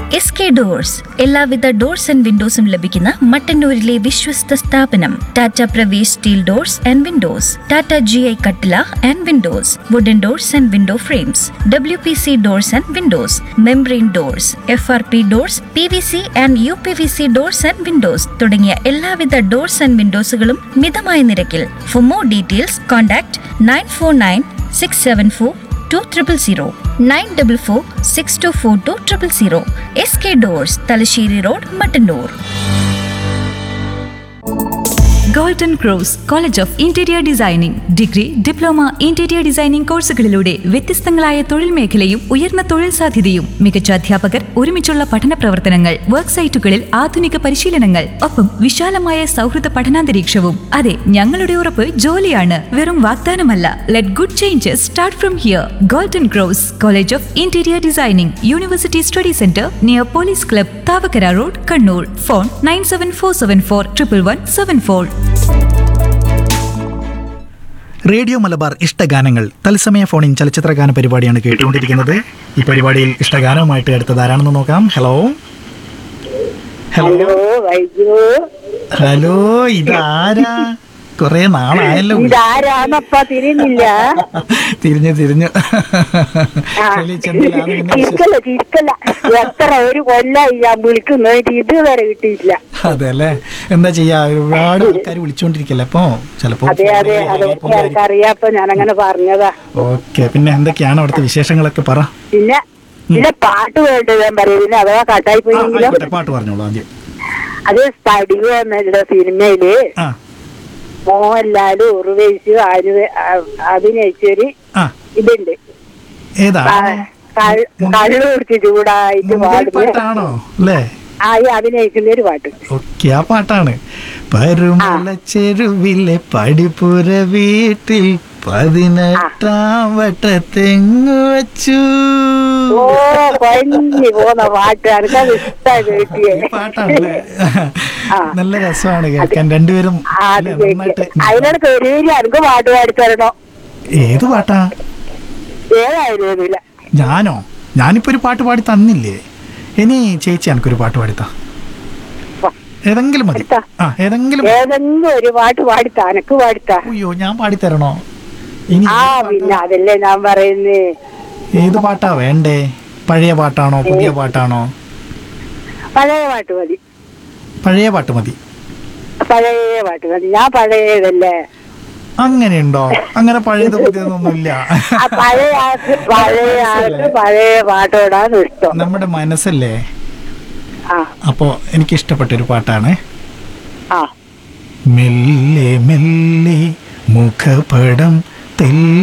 S K doors എല്ലാവിധ doors and വിൻഡോസും ലഭിക്കുന്ന മട്ടന്നൂരിലെ വിശ്വസ്ത സ്ഥാപനം Tata Pravesh steel doors and windows Tata G I കട്ടില and windows wooden doors and window frames W P C doors and windows membrane doors F R P doors P V C and U P V C doors and windows തുടങ്ങിയ എല്ലാവിധ doors and വിൻഡോസുകളും മിതമായ നിരക്കിൽ for more details contact nine four nine six seven four two triple zero nine double four six two four two triple zero S K doors Thalassery road Mattannur golden cross college of interior designing degree diploma interior designing കോഴ്സുകളിലൂടെ വ്യത്യസ്തങ്ങളായ തൊഴിൽ മേഖലയും ഉയർന്ന തൊഴിൽ സാധ്യതയും മികച്ച അധ്യാപകർ ഒരുമിച്ചുള്ള പഠന പ്രവർത്തനങ്ങൾ വർക്ക് സൈറ്റുകളിൽ ആധുനിക പരിശീലനങ്ങൾ ഒപ്പം വിശാലമായ സൗഹൃദ പഠനാന്തരീക്ഷവും അതെ ഞങ്ങളുടെ ഉറപ്പ് ജോലിയാണ് വെറും വാഗ്ദാനമല്ല let good changes start from here golden cross college of interior designing university study centre near police club Thavakkara road Kannur phone nine seven four seven four triple one seven four radio Malabar ഇഷ്ടഗാനങ്ങൾ തത്സമയ ഫോണിൻ ചലച്ചിത്ര ഗാന പരിപാടിയാണ് കേട്ടുകൊണ്ടിരിക്കുന്നത് ഈ പരിപാടിയിൽ ഇഷ്ടഗാനവുമായിട്ട് അടുത്തത് ആരാണെന്ന് നോക്കാം hello hello hello Vaiju hello ഇതാരാ കൊറേ നാളായല്ലോ ഇതാരാന്നപ്പ തിരിഞ്ഞില്ല തിരിഞ്ഞു തിരിഞ്ഞു ആ. ശരി, ചെന്തിലാണ് പിന്നെ വിശേഷം. ചിരിക്കല്ല ചിരിക്കല്ല എത്ര ഒരു കൊല്ലായി ഞാൻ വിളിക്കുന്നതിന് ഇതുവരെ കിട്ടിയില്ല അതെ അല്ലേ എന്താ ചെയ്യാ ഒരുപാട് ആൾക്കാർ വിളിച്ചോണ്ടിരിക്കല്ലേ അപ്പൊ ചിലപ്പോ അതെ അതെ അതെ എനിക്കറിയാപ്പ ഞാൻ അങ്ങനെ പറഞ്ഞതാ ഓക്കെ പിന്നെ എന്തൊക്കെയാണ് അവിടുത്തെ വിശേഷങ്ങളൊക്കെ പറ പിന്നെ പിന്നെ പാട്ട് വേണ്ടത് ഞാൻ പറയും പിന്നെ അഥവാ കട്ടായി ആ, പോയെങ്കിലും ആയിക്കോട്ടെ, പാട്ട് പറഞ്ഞോളൂ ആദ്യം അത് സ്പടിക എന്നുള്ള സിനിമയില് ആ മോഹൻലാല് ഉറുവേശു അനു അഭിനയിച്ചൊരു ആ ഇതുണ്ട് ഏതാ കള്ളു കുടിച്ച് ചൂടായിട്ട് മുംബൈ പാടുന്ന പാട്ടാണോ അല്ലേ ആ ഈ അഭിനയിക്കുന്ന ഒരു പാട്ട് ഓക്കെ ആ പാട്ടാണ് പരുമല ചെരുവിലെ പടിപ്പുര വീട്ടിൽ പതിനെട്ടാം വട്ടത്തെങ്ങു വച്ചു ഓ കൊഞ്ഞു പോന്ന പാട്ട് എനിക്കത് ഇഷ്ടമായി കേട്ടിയേ ഈ പാട്ടാണല്ലേ ആ. നല്ല രസമാണ് കേൾക്കാൻ രണ്ടുപേരും ആ, അത് അല്ലേ, കേക്ക്. നന്നായിട്ട് അതിനോട് കയറിയില്ല എനിക്ക് പാട്ട് പാടി തരണോ ഏത് പാട്ടാ ഏതായാലും ഇല്ല ഞാനോ ഞാനിപ്പോ ഒരു പാട്ട് പാടി തന്നില്ലേ ഇനി ചേച്ചി എനിക്കൊരു പാട്ട് പാടിത്താ ഏതെങ്കിലും മതി എടുത്താ. ആ ഏതെങ്കിലും ഏതെങ്കിലും ഒരു പാട്ട് പാടിത്താ എനക്ക് പാടിത്താ അയ്യോ ഞാൻ പാടിത്തരണോ ഇനി ആ പിന്നെ അതല്ലേ ഞാൻ പറയുന്നേ ഏത് പാട്ടാ വേണ്ടേ പഴയ പാട്ടാണോ പുതിയ പാട്ടാണോ പഴയ പാട്ട് മതി പഴയ പാട്ട് മതി പഴയ പാട്ട് മതി ഞാൻ പഴയതല്ലേ അങ്ങനെയുണ്ടോ അങ്ങനെ പഴയത് പുതിയതൊന്നുമില്ല ആ പഴയ ആൾക്ക് പഴയ ആൾക്ക് പഴയ പാട്ടോടാണ് ഇഷ്ടം നമ്മുടെ മനസ്സല്ലേ ആ അപ്പോ എനിക്ക് ഇഷ്ടപ്പെട്ടൊരു പാട്ടാണ് ആ മെല്ലെ മെല്ലെ മുഖപടം തെല്ല